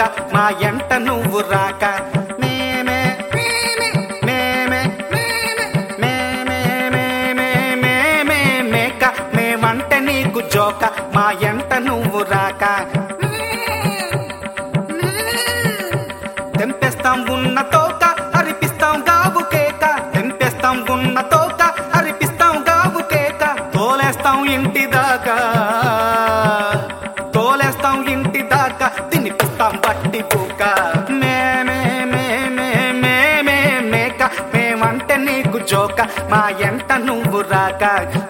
మా ఎంట నువ్వు రాక మేమే మేమే మేమే మేమే మేమే మేమే మేమే మేక మేమంటే నీకు జోక మా ఎంట నువ్వు రాక తెంపేస్తాం ఉన్న తోక అరిపిస్తాం గావు కేక తెంపేస్తాం ఉన్న తోక అరిపిస్తాం గావు కేక తోలేస్తాం ఇంటి దాకా తోలేస్తాం ఇంటి దాకా తినిపిస్తాం బట్టి పూక మేమే మేమే మేమే మేక మేమంటే నీకు జోక మా ఎంట నువ్వు రాక